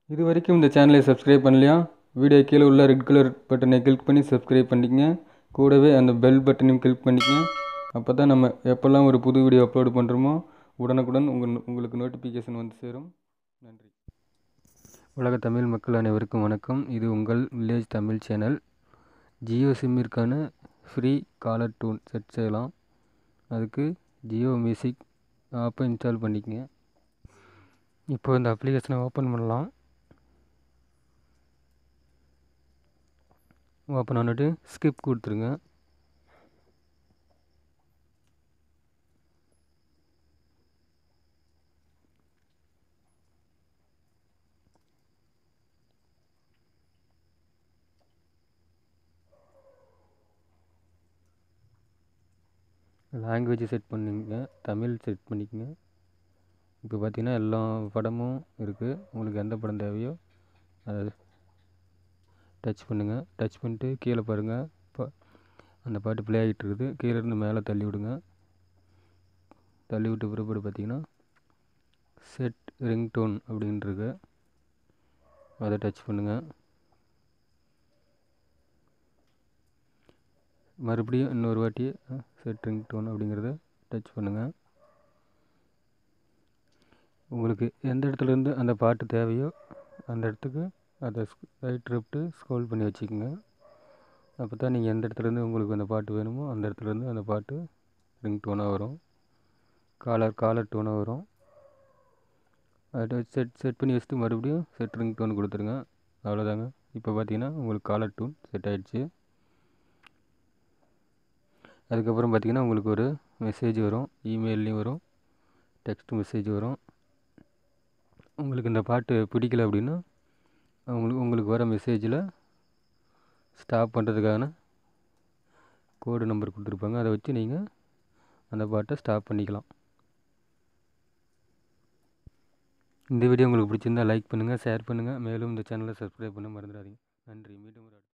இது வரைக்கும் இந்த சேனலை சப்ஸ்கிரைப் பண்ணலையா வீடியோ கீழே உள்ள ரெட் கலர் பட்டனை கிளிக் பண்ணி சப்ஸ்கிரைப் பண்ணிக்கங்க கூடவே அந்த பெல் பட்டனையும் கிளிக் பண்ணிக்கங்க அப்போ தான் நம்ம எப்போல்லாம் ஒரு புது வீடியோ அப்லோடு பண்ணுறோமோ உடனுக்குடன் உங்கள் உங்களுக்கு நோட்டிஃபிகேஷன் வந்து சேரும் நன்றி உலக தமிழ் மக்கள் அனைவருக்கும் வணக்கம் இது உங்கள் வில்லேஜ் தமிழ் சேனல் ஜியோ சிம்மிற்கான ஃப்ரீ காலர் டூன் செட் செய்யலாம் அதுக்கு ஜியோ மியூசிக் ஆப்பை இன்ஸ்டால் பண்ணிக்கங்க இப்போ இந்த அப்ளிகேஷனை ஓப்பன் பண்ணலாம் ஓப்பன் பண்ணிட்டு ஸ்கிப் கொடுத்துருங்க லாங்குவேஜ் செட் பண்ணிங்க தமிழ் செட் பண்ணிக்கங்க இப்போ பார்த்தீங்கன்னா எல்லா படமும் இருக்குது உங்களுக்கு எந்த படம் தேவையோ அதை டச் பண்ணுங்கள் டச் பண்ணிட்டு கீழே பாருங்கள் இப்போ அந்த பாட்டு ப்ளே ஆகிட்டு இருக்குது கீழே இருந்து மேலே தள்ளி விடுங்க தள்ளி விட்ட பிறகு பார்த்தீங்கன்னா செட் ரிங்டோன் அப்படின்ட்டுருக்கு அதை டச் பண்ணுங்கள் மறுபடியும் இன்னொரு வாட்டி செட் ரிங்டோன் அப்படிங்கிறத டச் பண்ணுங்கள் உங்களுக்கு எந்த இடத்துலேருந்து அந்த பாட்டு தேவையோ அந்த இடத்துக்கு அதை ரைட் லெஃப்ட்டு ஸ்க்ரோல் பண்ணி வச்சுக்கோங்க அப்போ தான் நீங்கள் எந்த இடத்துலேருந்து உங்களுக்கு அந்த பாட்டு வேணுமோ அந்த இடத்துலேருந்து அந்த பாட்டு ரிங் டோனாக வரும் காலர் காலர் டோனாக வரும் அதை செட் செட் பண்ணி வச்சுட்டு மறுபடியும் செட் ரிங் டோன் கொடுத்துருங்க அவ்வளோதாங்க இப்போ பார்த்தீங்கன்னா உங்களுக்கு காலர் டூன் செட் ஆகிடுச்சு அதுக்கப்புறம் பார்த்திங்கன்னா உங்களுக்கு ஒரு மெசேஜ் வரும் இமெயில்லையும் வரும் டெக்ஸ்ட் மெசேஜ் வரும் உங்களுக்கு இந்த பாட்டு பிடிக்கல அப்படின்னா உங்களுக்கு உங்களுக்கு வர மெசேஜில் ஸ்டாப் பண்ணுறதுக்கான கோடு நம்பர் கொடுத்துருப்பாங்க அதை வச்சு நீங்கள் அந்த பாட்டை ஸ்டாப் பண்ணிக்கலாம் இந்த வீடியோ உங்களுக்கு பிடிச்சிருந்தால் லைக் பண்ணுங்கள் ஷேர் பண்ணுங்கள் மேலும் இந்த சேனலை சப்ஸ்கிரைப் பண்ண மறந்துடாதீங்க நன்றி மீண்டும் ஒரு